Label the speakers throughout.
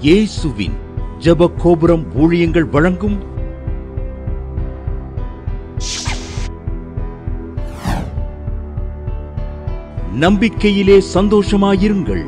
Speaker 1: இயேசுவின் ஜெப கோபுரம் ஊழியங்கள் வழங்கும் நம்பிக்கையிலே சந்தோஷமாயிருங்கள்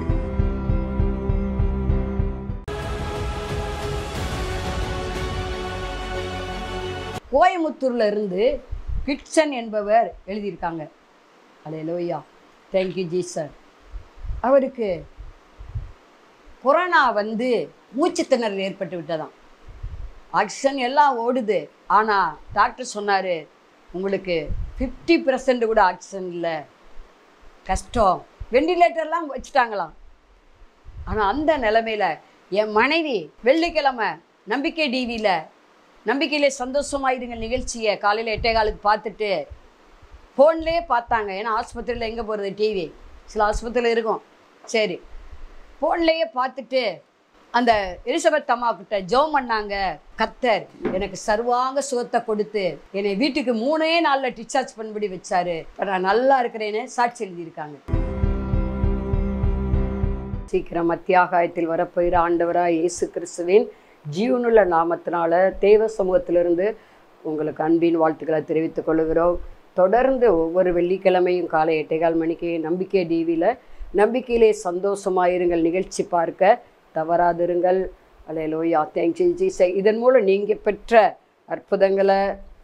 Speaker 2: கோயமுத்தூர்ல இருந்து கிட்சன் என்பவர் எழுதியிருக்காங்க அலே லோய்யா தேங்க்யூ ஜி சார் அவருக்கு கொரோனா வந்து மூச்சு திணறல் ஏற்பட்டு விட்டதாம் ஆக்சிஜன் எல்லாம் ஓடுது ஆனால் டாக்டர் சொன்னார் உங்களுக்கு ஃபிஃப்டி பர்சன்ட் கூட ஆக்சிஜன் இல்லை கஷ்டம் வெண்டிலேட்டர்லாம் வச்சுட்டாங்களாம் ஆனால் அந்த நிலமையில என் மனைவி வெள்ளிக்கிழமை நம்பிக்கை டிவியில் நம்பிக்கையிலே சந்தோஷமாயிருங்க நிகழ்ச்சியை காலையில் எட்டே காலுக்கு பார்த்துட்டு ஃபோன்லேயே பார்த்தாங்க ஏன்னா ஆஸ்பத்திரியில் எங்கே போகிறது டிவி சில ஆஸ்பத்திரியில் இருக்கும் சரி ஃபோன்லேயே பார்த்துட்டு அந்த எலிசபெத் அம்மா கிட்ட ஜெபம் பண்ணாங்க கத்தர் எனக்கு சர்வாங்க சுகத்தை கொடுத்து என்னை வீட்டுக்கு மூணே நாளில் டிஸ்சார்ஜ் பண்ணுபடி வச்சாரு இப்ப நான் நல்லா இருக்கிறேன்னு சாட்சி எழுதியிருக்காங்க சீக்கிரம் மத்தியாகாயத்தில் வரப்போகிற ஆண்டவராக இயேசு கிறிஸ்துவின் ஜீவனுள்ள நாமத்தினால தேவ சமூகத்திலிருந்து உங்களுக்கு அன்பின் வாழ்த்துக்களை தெரிவித்துக் கொள்கிறோம் தொடர்ந்து ஒவ்வொரு வெள்ளிக்கிழமையும் காலை எட்டேகால் மணிக்கு நம்பிக்கை டிவியில் நம்பிக்கையிலே சந்தோஷமாயிருங்கள் நிகழ்ச்சி பார்க்க தவறாதிருங்கள் அலையலோயா தேங்க்யூ ஜீசை இதன் மூலம் நீங்கள் பெற்ற அற்புதங்களை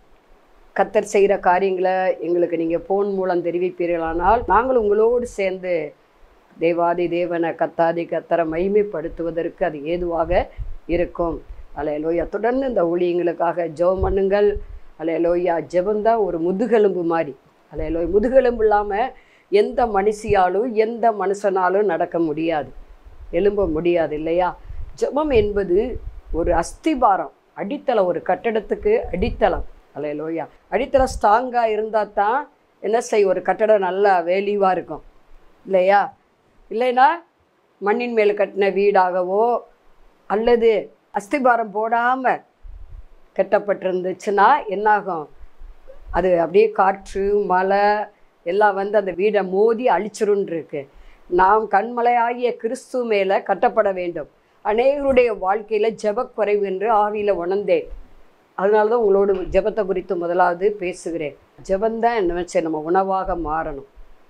Speaker 2: கத்தர் செய்கிற காரியங்களை எங்களுக்கு நீங்கள் ஃபோன் மூலம் தெரிவிப்பீர்களானால் நாங்கள் உங்களோடு சேர்ந்து தேவாதி தேவனை கத்தாதி கத்தரை மைமைப்படுத்துவதற்கு அது ஏதுவாக இருக்கும் அலையலோயா தொடர்ந்து இந்த ஊழியங்களுக்காக ஜெபம் பண்ணுங்கள் அலையலோயா ஜெபந்தான் ஒரு முதுகெலும்பு மாதிரி அலையலோய் முதுகெலும்பு இல்லாமல் எந்த மனுஷியாலும் எந்த மனுஷனாலும் நடக்க முடியாது எழும்ப முடியாது இல்லையா ஜெபம் என்பது ஒரு அஸ்திபாரம் அடித்தளம் ஒரு கட்டடத்துக்கு அடித்தளம் அலையலோயா அடித்தளம் ஸ்ட்ராங்காக இருந்தால் தான் என்ன செய்யும் ஒரு கட்டடம் நல்லா வேலிவாக இருக்கும் இல்லையா இல்லைன்னா மண்ணின் மேல் கட்டின வீடாகவோ அல்லது அஸ்திபாரம் போடாமல் கட்டப்பட்டிருந்துச்சுன்னா என்னாகும் அது அப்படியே காற்று மழை எல்லாம் வந்து அந்த வீடை மோதி அழிச்சிருன்னு இருக்கு நாம் கண்மலையாகிய கிறிஸ்து மேலே கட்டப்பட வேண்டும் அநேகருடைய வாழ்க்கையில் ஜெபக்குறைவு என்று ஆவியில் உணர்ந்தேன் அதனால தான் உங்களோட ஜெபத்தை குறித்து முதலாவது பேசுகிறேன் ஜெபந்தான் என்ன வச்சு நம்ம உணவாக மாறணும்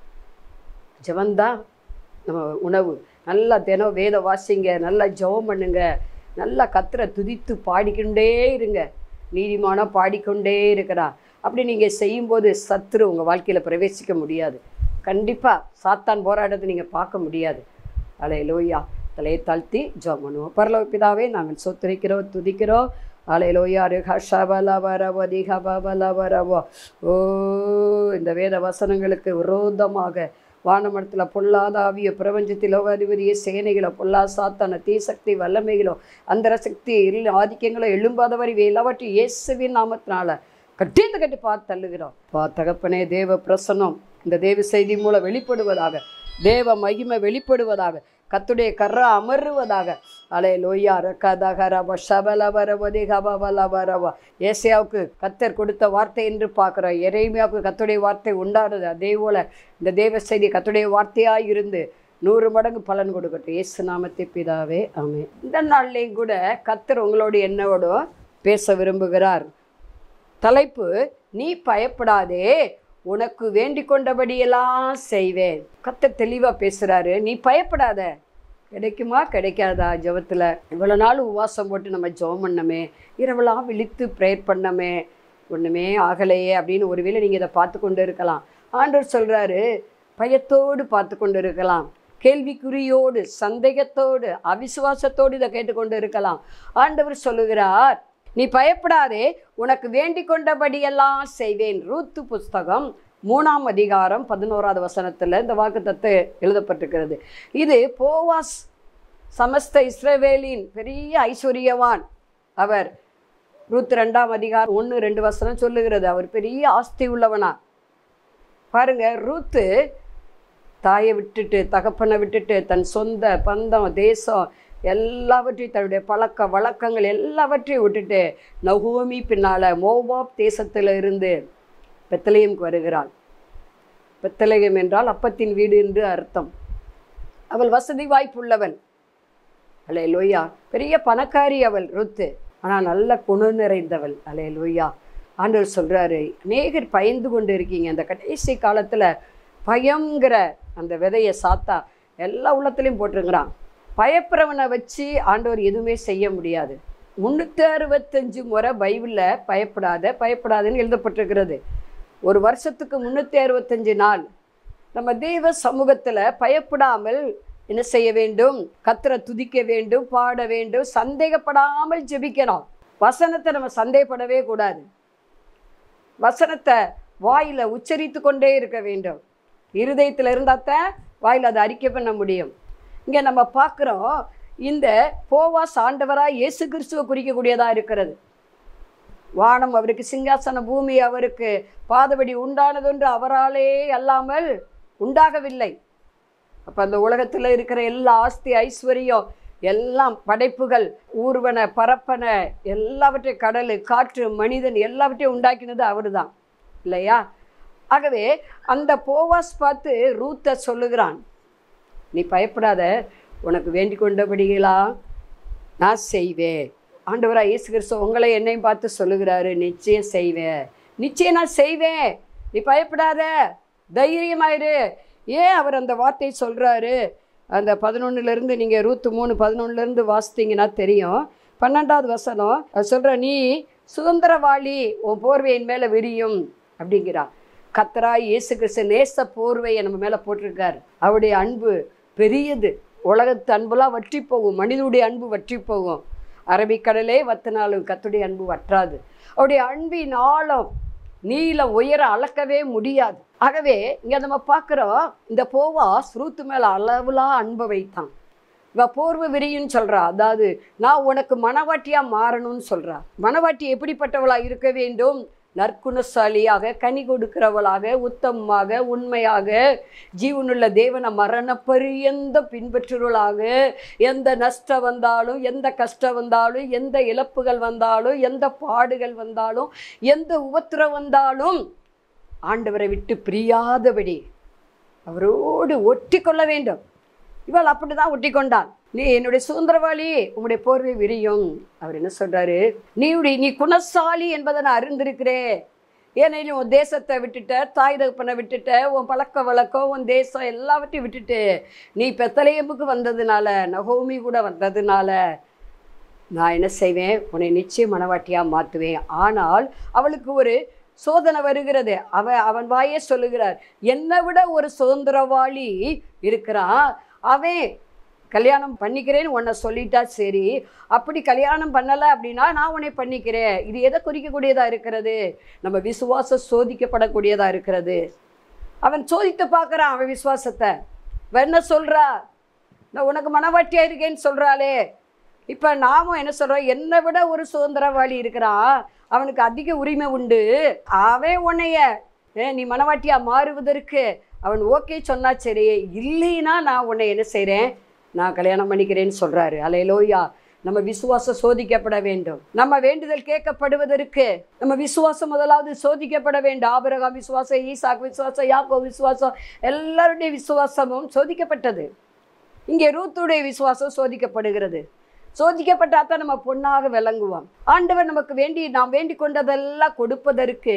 Speaker 2: ஜெபந்தான் நம்ம உணவு நல்லா தினம் வேத வாசிங்க நல்லா ஜெபம் பண்ணுங்க நல்லா கத்தரை துதித்து பாடிக்கொண்டே இருங்க நீதிமானா பாடிக்கொண்டே இருக்கிறான் அப்படி நீங்கள் செய்யும்போது சத்துரு உங்கள் வாழ்க்கையில் பிரவேசிக்க முடியாது கண்டிப்பாக சாத்தான் போராட்டத்தை நீங்கள் பார்க்க முடியாது அலை லோய்யா தலையை தாழ்த்தி ஜெபம் பண்ணுவோம் பரலோக பிதாவே நாங்கள் சொத்துரைக்கிறோம் துதிக்கிறோம் அலையிலோயா ரிஹஷபல வரவோ திகபல வரவோ ஓ இந்த வேத வசனங்களுக்கு விரோதமாக வானமடத்தில் பொல்லாத ஆவிய பிரபஞ்சத்தில் அதிபதிய சேனைகளோ பொல்லா சாத்தான தீசக்தி வல்லமைகளோ அந்த சக்தி இல்லை ஆதிக்கங்களோ எழும்பாதவரி எல்லாவற்றையும் இயேசுவின் நாமத்தினால கட்டியது கட்டி பார்த்து தள்ளுகிறோம் பா தகப்பனே தேவ பிரசன்னம் இந்த தேவ செய்தி மூலம் வெளிப்படுவதாக தேவ மகிமை வெளிப்படுவதாக கத்துடைய கர்ரா அமருவதாக அலே லோய்யா ரக்கதக ரப ஷபல வரவதி கபபல வரவா ஏசியாவுக்கு கத்தர் கொடுத்த வார்த்தை என்று பார்க்குறோம் எரேமியாவுக்கு கத்துடைய வார்த்தை உண்டானது அதே போல இந்த தேவ செய்தி கத்துடைய வார்த்தையாக இருந்து நூறு மடங்கு பலன் கொடுக்கட்டும் இயேசு நாமத்தை பிதாவே ஆமே இந்த நாள்லேயும் கூட கத்தர் உங்களோட என்னோடும் பேச விரும்புகிறார் தலைப்பு நீ பயப்படாதே உனக்கு வேண்டிக் கொண்டபடியெல்லாம் செய்வேன் கத்த தெளிவாக பேசுகிறாரு நீ பயப்படாத கிடைக்குமா கிடைக்காதா ஜெபத்தில் இவ்வளோ நாள் உபவாசம் போட்டு நம்ம ஜெபம் பண்ணமே இரவெல்லாம் விழித்து ப்ரேயர் பண்ணமே ஒன்றுமே ஆகலையே அப்படின்னு ஒருவேளை நீங்கள் இதை பார்த்து கொண்டு இருக்கலாம் ஆண்டவர் சொல்கிறாரு பயத்தோடு பார்த்து கொண்டு இருக்கலாம் கேள்விக்குறியோடு சந்தேகத்தோடு அவிசுவாசத்தோடு இதை கேட்டுக்கொண்டு இருக்கலாம் ஆண்டவர் சொல்லுகிறார் நீ பயப்படாதே உனக்கு வேண்டிக் கொண்டபடியெல்லாம் செய்வேன் ரூத்து புஸ்தகம் மூணாம் அதிகாரம் பதினோராவது வசனத்தில் இந்த வாக்குத்தத்து எழுதப்பட்டிருக்கிறது இது போவாஸ் சமஸ்த இஸ்ரவேலின் பெரிய ஐஸ்வர்யவான் அவர் ரூத் ரெண்டாம் அதிகாரம் ஒன்று ரெண்டு வசனம் சொல்லுகிறது அவர் பெரிய ஆஸ்தி உள்ளவனா பாருங்க ரூத்து தாயை விட்டுட்டு தகப்பனை விட்டுட்டு தன் சொந்த பந்தம் தேசம் எல்லாவற்றையும் தன்னுடைய பழக்க வழக்கங்கள் எல்லாவற்றையும் விட்டுட்டு நகோமி பின்னால் மோவாப் தேசத்தில் இருந்து பெத்தலேயம்க்கு வருகிறாள் பெத்தலேயம் என்றால் அப்பத்தின் வீடு என்று அர்த்தம் அவள் வசதி வாய்ப்புள்ளவள் அலே லோய்யா பெரிய பணக்காரி அவள் ருத்து ஆனால் நல்ல குணம் நிறைந்தவள் அலே லோய்யா ஆண்டவர் சொல்கிறாரு அநேகர் பயந்து கொண்டு இருக்கீங்க அந்த கடைசி காலத்தில் பயங்கிற அந்த விதையை சாத்தா எல்லா உள்ளத்துலேயும் போட்டிருக்கிறான் பயப்படுறவனை வச்சு ஆண்டவர் எதுவுமே செய்ய முடியாது முந்நூற்றி அறுபத்தஞ்சு முறை பைபிளில் பயப்படாத பயப்படாதுன்னு எழுதப்பட்டிருக்கிறது ஒரு வருஷத்துக்கு முந்நூற்றி அறுபத்தஞ்சு நாள் நம்ம தெய்வ சமூகத்தில் பயப்படாமல் என்ன செய்ய வேண்டும் கத்தரை துதிக்க வேண்டும் பாட வேண்டும் சந்தேகப்படாமல் ஜெபிக்கணும் வசனத்தை நம்ம சந்தேகப்படவே கூடாது வசனத்தை வாயில் உச்சரித்து கொண்டே இருக்க வேண்டும் இருதயத்தில் இருந்தாத்தான் வாயில் அதை அறிக்கை பண்ண முடியும் இங்கே நம்ம பார்க்குறோம் இந்த போவாஸ் ஆண்டவராக இயேசு கிறிஸ்துவை குறிக்கக்கூடியதாக இருக்கிறது வானம் அவருக்கு சிங்காசன பூமி அவருக்கு பாதபடி உண்டானதொன்று அவராலே அல்லாமல் உண்டாகவில்லை அப்போ அந்த உலகத்தில் இருக்கிற எல்லா ஆஸ்தி ஐஸ்வர்யம் எல்லாம் படைப்புகள் ஊர்வன பரப்பன எல்லாவற்றையும் கடல் காற்று மனிதன் எல்லாவற்றையும் உண்டாக்கினது அவர் தான் இல்லையா ஆகவே அந்த போவாஸ் பார்த்து ரூத்தை சொல்லுகிறான் நீ பயப்படாத உனக்கு வேண்டிக் கொண்டபடிகளா நான் செய்வேன் ஆண்டவராக இயேசு கிறிஸ்து உங்களை என்னையும் பார்த்து சொல்லுகிறாரு நிச்சயம் செய்வேன் நிச்சயம் நான் செய்வேன் நீ பயப்படாத தைரியமாயிரு ஏன் அவர் அந்த வார்த்தையை சொல்கிறாரு அந்த பதினொன்றுலேருந்து நீங்கள் ரூத்து மூணு பதினொன்றுலேருந்து வாசித்தீங்கன்னா தெரியும் பன்னெண்டாவது வசனம் அது சொல்கிற நீ சுதந்திரவாளி உன் போர்வையின் மேலே விரியும் அப்படிங்கிறா கத்தரா இயேசு கிறிஸ்து நேச போர்வையை நம்ம மேலே போட்டிருக்கார் அவருடைய அன்பு பெரியது உலகத்து அன்புலாம் வற்றி போகும் மனிதனுடைய அன்பு வற்றி போகும் அரபிக்கடலே வத்தினாலும் கத்துடைய அன்பு வற்றாது அவருடைய அன்பின் ஆழம் நீளம் உயர அளக்கவே முடியாது ஆகவே இங்கே நம்ம பார்க்குறோம் இந்த போவாஸ் ரூத்து மேலே அளவுலா அன்பை வைத்தான் இவ போர்வை விரியுன்னு சொல்றா அதாவது நான் உனக்கு மனவாட்டியாக மாறணும்னு சொல்றா மனவாட்டி எப்படிப்பட்டவளா இருக்க வேண்டும் நற்குணசாலியாக கனி கொடுக்கிறவளாக உத்தமமாக உண்மையாக ஜீவனுள்ள தேவனை மரண பரியந்த பின்பற்றுவளாக எந்த நஷ்டம் வந்தாலும் எந்த கஷ்டம் வந்தாலும் எந்த இழப்புகள் வந்தாலும் எந்த பாடுகள் வந்தாலும் எந்த உபத்திரம் வந்தாலும் ஆண்டவரை விட்டு பிரியாதபடி அவரோடு ஒட்டி கொள்ள வேண்டும் இவள் அப்படி தான் ஒட்டி கொண்டாள் நீ என்னுடைய சுதந்திரவாளி உன்னுடைய போர்வை விரியும் அவர் என்ன சொல்றாரு நீ உடைய- நீ குணசாலி என்பதை நான் அறிந்திருக்கிறேன் ஏனெனில் உன் தேசத்தை விட்டுட்ட தாய் தகப்பனை விட்டுட்ட உன் பழக்க வழக்கம் உன் தேசம் எல்லாவற்றையும் விட்டுட்டு நீ பெத்தலேயமுக்கு வந்ததுனால நகோமி கூட வந்ததுனால நான் என்ன செய்வேன் உன்னை நிச்சயம் மனவாட்டியாக மாற்றுவேன் ஆனால் அவளுக்கு ஒரு சோதனை வருகிறது அவ அவன் வாயே சொல்லுகிறார் என்னை விட ஒரு சுதந்திரவாளி இருக்கிறான் அவன் கல்யாணம் பண்ணிக்கிறேன்னு உன்னை சொல்லிட்டா சரி அப்படி கல்யாணம் பண்ணலை அப்படின்னா நான் உன்னை பண்ணிக்கிறேன் இது எதை குறிக்கக்கூடியதாக இருக்கிறது நம்ம விசுவாசம் சோதிக்கப்படக்கூடியதாக இருக்கிறது அவன் சோதித்து பார்க்குறான் அவன் விசுவாசத்தை அவன் என்ன சொல்றா நான் உனக்கு மனவாட்டியாக இருக்கேன்னு சொல்கிறாளே இப்போ நாமும் என்ன சொல்கிறோம் என்னை விட ஒரு சுதந்திரவாளி இருக்கிறான் அவனுக்கு அதிக உரிமை உண்டு அவன் உன்னைய ஏ, நீ மனவாட்டியாக மாறுவதற்கு அவன் ஓகே சொன்னா சரி இல்லைன்னா நான் உன்னை என்ன செய்கிறேன் நான் கல்யாணம் பண்ணிக்கிறேன்னு சொல்கிறாரு அலையலோயா நம்ம விசுவாசம் சோதிக்கப்பட வேண்டும் நம்ம வேண்டுதல் கேட்கப்படுவதற்கு நம்ம விசுவாசம் முதலாவது சோதிக்கப்பட வேண்டும் ஆபிரகாம் விசுவாசம் ஈசாக் விசுவாசம் யாக்கோ விசுவாசம் எல்லாருடைய விசுவாசமும் சோதிக்கப்பட்டது இங்கே ரூத்துடைய விசுவாசம் சோதிக்கப்படுகிறது சோதிக்கப்பட்டா தான் நம்ம பொண்ணாக விளங்குவோம் ஆண்டவர் நமக்கு வேண்டி நாம் வேண்டிக் கொண்டதெல்லாம் கொடுப்பதற்கு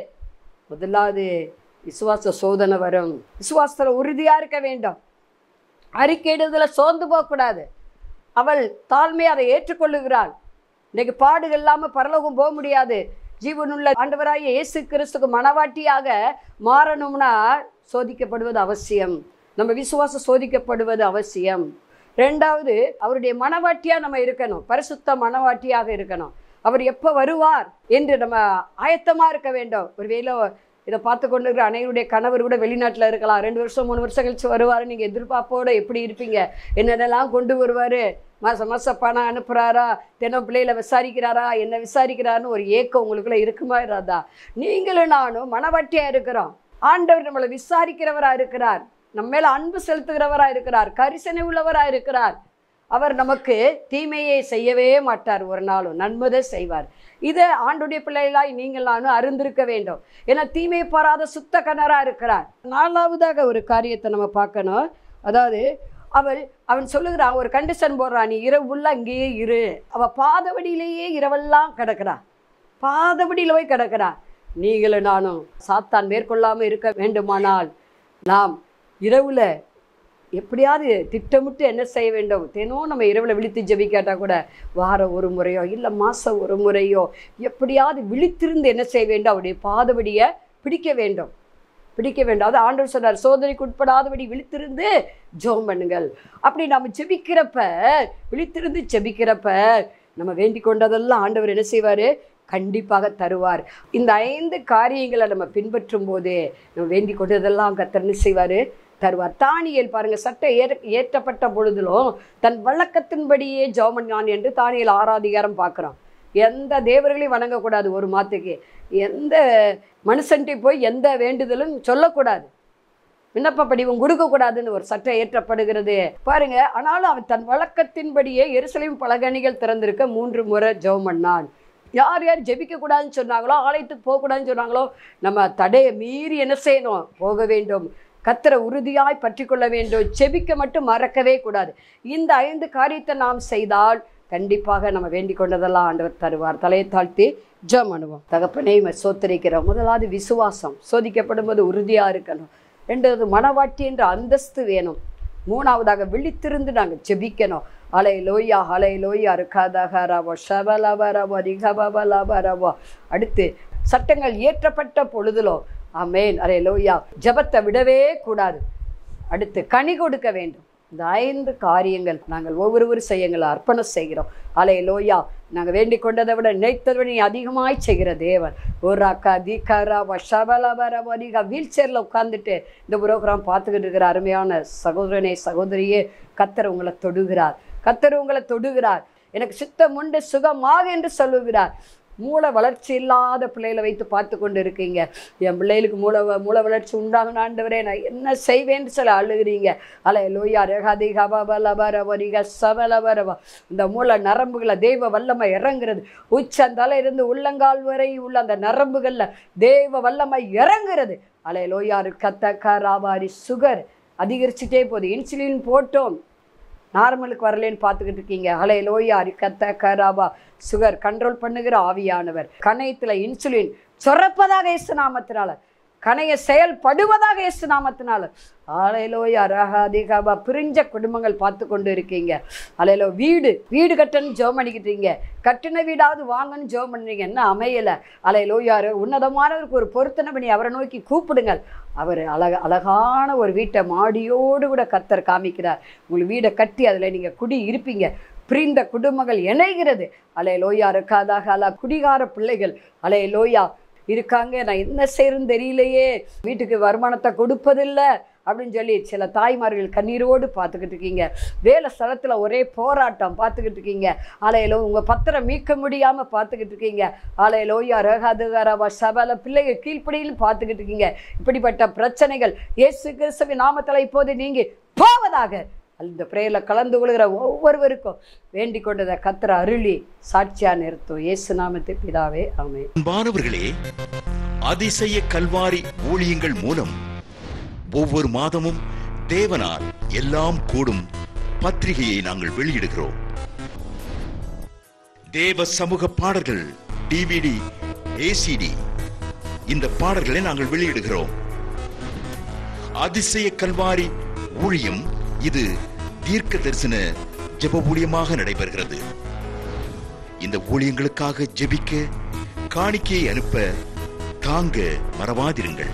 Speaker 2: முதலாவது விசுவாச சோதனை வரும் விசுவாசத்தில் உறுதியாக இருக்க வேண்டும் அறிக்கையிடுதலில் சோர்ந்து போகக்கூடாது அவள் தாழ்மையை அதை ஏற்றுக்கொள்ளுகிறாள் இன்னைக்கு பாடுகள் இல்லாமல் பரலோகம் போக முடியாது ஜீவனுள்ள ஆண்டவராகிய இயேசு கிறிஸ்துக்கு மனவாட்டியாக மாறணும்னா சோதிக்கப்படுவது அவசியம் நம்ம விசுவாசம் சோதிக்கப்படுவது அவசியம் ரெண்டாவது அவருடைய மனவாட்டியாக நம்ம இருக்கணும் பரிசுத்த மனவாட்டியாக இருக்கணும் அவர் எப்போ வருவார் என்று நம்ம ஆயத்தமாக இருக்க வேண்டும் ஒருவேளை இதை பார்த்து கொண்டு இருக்கிற அனைவருடைய கணவர் கூட வெளிநாட்டில் இருக்கலாம் ரெண்டு வருஷம் மூணு வருஷம் கழிச்சு வருவார் நீங்கள் எதிர்பார்ப்போட எப்படி இருப்பீங்க என்னென்னலாம் கொண்டு வருவார் மாதம் மாதம் பணம் அனுப்புகிறாரா தினம் பிள்ளைகளை விசாரிக்கிறாரா என்ன விசாரிக்கிறாருன்னு ஒரு ஏக்கம் உங்களுக்குள்ள இருக்குமா இராதா நீங்களும் நானும் மனவாட்டியாக இருக்கிறோம் ஆண்டவர் நம்மளை விசாரிக்கிறவராக இருக்கிறார் நம்ம மேல அன்பு செலுத்துகிறவராக இருக்கிறார் கரிசனை உள்ளவராக இருக்கிறார் அவர் நமக்கு தீமையை செய்யவே மாட்டார் ஒரு நாளும் நன்மதை செய்வார் இதை ஆண்டுடைய பிள்ளைகளாய் நீங்கள் நானும் அறிந்திருக்க வேண்டும் ஏன்னா தீமை பாராத சுத்த கணராக இருக்கிறார் நாலாவதாக ஒரு காரியத்தை நம்ம பார்க்கணும் அதாவது அவள் அவன் சொல்லுகிறான் ஒரு கண்டிஷன் போடுறான் நீ இரவுள்ள அங்கேயே இரு அவ பாதவடியிலேயே இரவெல்லாம் கிடக்கிறா பாதவடியில் போய் கிடக்கிறா நீங்களும் நானும் சாத்தான் மேற்கொள்ளாமல் இருக்க வேண்டுமானால் நாம் இரவுல எப்படியாவது திட்டமிட்டு என்ன செய்ய வேண்டும் தினம் நம்ம இரவில் விழித்து ஜெபிக்காட்டா கூட வாரம் ஒரு முறையோ இல்லை மாதம் ஒரு முறையோ எப்படியாவது விழித்திருந்து என்ன செய்ய வேண்டும் அவருடைய பாதபடியை பிடிக்க வேண்டும் பிடிக்க வேண்டும் அது ஆண்டவர் சொன்னார் சோதனைக்கு உட்படாதபடி விழித்திருந்து ஜெபம் பண்ணுங்கள் அப்படி நம்ம ஜெபிக்கிறப்ப விழித்திருந்து ஜெபிக்கிறப்ப நம்ம வேண்டிக் கொண்டதெல்லாம் ஆண்டவர் என்ன செய்வார் கண்டிப்பாக தருவார் இந்த ஐந்து காரியங்களை நம்ம பின்பற்றும் போது நம்ம வேண்டிக் கொண்டதெல்லாம் கத்தர் என்ன செய்வார் தருவார் தானியல் பாருங்க சட்டை ஏற ஏற்றப்பட்ட பொழுதிலும் தன் வழக்கத்தின்படியே ஜெபம் என்று தானியல் ஆறாதிகாரம் பார்க்குறோம் எந்த தேவர்களையும் வணங்கக்கூடாது ஒரு மாத்துக்கு எந்த மனுஷன்ட்டு போய் எந்த வேண்டுதலும் சொல்லக்கூடாது விண்ணப்ப படிவம் கொடுக்கக்கூடாதுன்னு ஒரு சட்டம் ஏற்றப்படுகிறது பாருங்க ஆனாலும் அவன் தன் வழக்கத்தின்படியே எருசலேம் பலகணிகள் திறந்திருக்க மூன்று முறை ஜெபம் பண்ணான் யார் யார் ஜெபிக்க கூடாதுன்னு சொன்னாங்களோ ஆலயத்துக்கு போகக்கூடாதுன்னு சொன்னாங்களோ நம்ம தடையை மீறி என்ன செய்யணும் போக வேண்டும் கத்தரை உறுதியாய் பற்றி கொள்ள வேண்டும் செபிக்க மட்டும் மறக்கவே கூடாது இந்த ஐந்து காரியத்தை நாம் செய்தால் கண்டிப்பாக நம்ம வேண்டிக் கொண்டதெல்லாம் ஆண்டவர் தருவார் தலையை தாழ்த்தி ஜெபம் பண்ணுவோம் தகப்பனே இவன் சோத்தரிக்கிறோம் முதலாவது விசுவாசம் சோதிக்கப்படும் போது உறுதியாக இருக்கணும் ரெண்டாவது மனவாட்டி என்ற அந்தஸ்து வேணும் மூணாவதாக விழித்திருந்து நாங்கள் ஜெபிக்கணும் அலை லோயா அலை லோயா இருக்காதகரவோ ஷபலபரவோ ரிகபலபரவோ அடுத்து சட்டங்கள் இயற்றப்பட்ட பொழுதிலோ ஆமேன் அலை லோயா ஜெபத்தை விடவே கூடாது அடுத்து கனி கொடுக்க வேண்டும் இந்த ஐந்து காரியங்கள் நாங்கள் ஒவ்வொருவரும் செய்யங்களை அர்ப்பணம் செய்கிறோம் அலை லோயா நாங்கள் வேண்டிக் கொண்டதை விட நினைத்ததை விட நீ அதிகமாய் செய்கிற தேவன் ஒரு அக்கா தீகாரா வஷபலபரவரிகா வீல் சேரில் உட்காந்துட்டு இந்த புரோகிராம் பார்த்துக்கிட்டு இருக்கிற அருமையான சகோதரனே சகோதரியே கத்தர் உங்களை தொடுகிறார் கத்தர் உங்களை தொடுகிறார் எனக்கு சித்தம் உண்டு சுகமாக என்று சொல்லுகிறார் மூளை வளர்ச்சி இல்லாத பிள்ளைகளை வைத்து பார்த்து கொண்டு இருக்கீங்க என் பிள்ளைகளுக்கு மூளை வ- மூளை வளர்ச்சி உண்டாகணும் ஆண்டவரே நான் என்ன செய்வேன்னு சொல்லி அழுகிறீங்க அலை லோயா ரேகாதி கபலபரவரிக சபலபரவ இந்த மூளை நரம்புகளை தெய்வ வல்லமை இறங்குறது உச்சந்தலை இருந்து உள்ளங்கால் வரை உள்ள அந்த நரம்புகளில் தெய்வ வல்லமை இறங்குறது அலை லோயாரு கத்த கராபாரி சுகர் அதிகரிச்சுட்டே போகுது இன்சுலின் போட்டோம் நார்மலுக்கு வரலேன்னு பார்த்துக்கிட்டு இருக்கீங்க அலை லோயா கத்த கராபா சுகர் கண்ட்ரோல் பண்ணுகிற ஆவியானவர் கணையத்தில் இன்சுலின் சொரப்பதாக இயேசு நாமத்தினால கணைய செயல்படுவதாக இயேசு நாமத்தினால அலையிலோயா ரகாதிகாபா பிரிஞ்ச குடும்பங்கள் பார்த்து கொண்டு இருக்கீங்க அலையிலோ வீடு வீடு கட்டணும் ஜெபம் பண்ணிக்கிட்டீங்க கட்டின வீடாவது வாங்கன்னு ஜெபம் பண்ணுறீங்க என்ன அமையலை அலையிலோயாரு உன்னதமானவருக்கு ஒரு பொருத்தனை பண்ணி அவரை நோக்கி கூப்பிடுங்கள் அவர் அழக அழகான ஒரு வீட்டை மாடியோடு கூட கத்தர் காமிக்கிறார் உங்களுக்கு வீடை கட்டி அதில் நீங்கள் குடி இருப்பீங்க பிரிந்த குடும்பங்கள் இணைகிறது அலை லோயா இருக்காதாக அலா குடிகார பிள்ளைகள் அலை லோயா இருக்காங்க நான் என்ன செய்யறேன்னு தெரியலையே வீட்டுக்கு வருமானத்தை கொடுப்பதில்லை அப்படின்னு சொல்லி சில தாய்மார்கள் கண்ணீரோடு பார்த்துக்கிட்டு இருக்கீங்க வேலை ஸ்தலத்தில் ஒரே போராட்டம் பார்த்துக்கிட்டு இருக்கீங்க ஆலையிலோ உங்கள் பத்திரம் மீட்க முடியாமல் பார்த்துக்கிட்டு இருக்கீங்க ஆலையிலோ ரகாதுகாராவா சபல பிள்ளைகள் கீழ்ப்படியில் பார்த்துக்கிட்டு இருக்கீங்க இப்படிப்பட்ட பிரச்சனைகள் இயேசு கிறிஸ்துவின் நாமத்தில் இப்போது நீங்க போவதாக அந்த பிரேயரில் கலந்து கொள்கிற ஒவ்வொருவருக்கும் வேண்டிக் கொண்டதை கத்திர அருளி சாட்சியா நிறுத்தும் இயேசு நாமத்தை பிதாவே ஆமென்
Speaker 3: அன்பானவர்களே அதிசய கல்வாரி ஊழியங்கள் மூலம் ஒவ்வொரு மாதமும் தேவனால் எல்லாம் கூடும் பத்திரிகையை நாங்கள் வெளியிடுகிறோம் தேவ சமூக பாடல்கள் டிவிடி ஏசிடி இந்த பாடல்களை நாங்கள் வெளியிடுகிறோம் அதிசய கல்வாரி ஊழியம் இது தீர்க்க தரிசன ஜெப ஊழியமாக நடைபெறுகிறது இந்த ஊழியங்களுக்காக ஜெபிக்க காணிக்கையை அனுப்ப தாங்க மறவாதிருங்கள்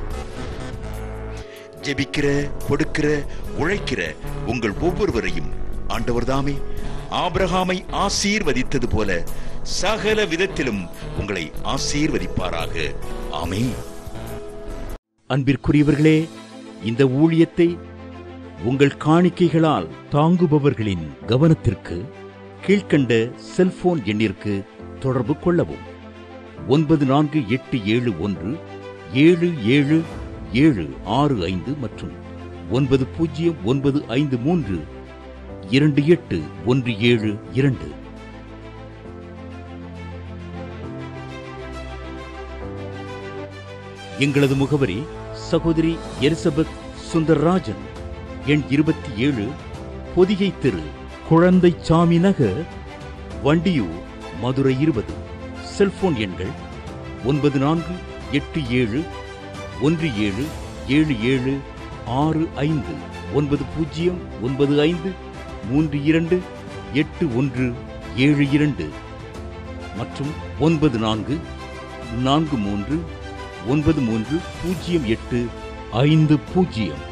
Speaker 3: ஜெபிக்கிற கொடுக்கிற உழைக்கிற உங்கள் ஒவ்வொருவரையும் ஆண்டவர் தாமே ஆபிரகாமை ஆசீர்வதித்தது போல சகல விதத்திலும் உங்களை ஆசீர்வதிப்பாராக ஆமென்
Speaker 1: அன்பிற்குரியவர்களே இந்த ஊழியத்தை உங்கள் காணிக்கைகளால் தாங்குபவர்களின் கவனத்திற்கு கீழ்க்கண்ட செல்போன் எண்ணிற்கு தொடர்பு கொள்ளவும் ஒன்பது நான்கு எட்டு ஏழு ஒன்று ஏழு ஏழு ஏழு ஆறு ஐந்து மற்றும் ஒன்பது பூஜ்ஜியம் ஒன்பது ஐந்து மூன்று இரண்டு எட்டு ஒன்று ஏழு இரண்டு எங்களது முகவரி சகோதரி எலிசபெத் சுந்தர்ராஜன் எண் இருபத்தி ஏழு பொதிகை தெரு குழந்தை சாமி நகர் வண்டியூர் மதுரை இருபது செல்போன் எண்கள் ஒன்பது நான்கு எட்டு ஏழு ஒன்று ஏழு ஏழு ஏழு ஆறு ஐந்து ஒன்பது பூஜ்ஜியம் ஒன்பது ஐந்து மூன்று இரண்டு எட்டு ஒன்று ஏழு இரண்டு மற்றும் ஒன்பது நான்கு நான்கு மூன்று ஒன்பது மூன்று பூஜ்ஜியம் எட்டு ஐந்து பூஜ்ஜியம்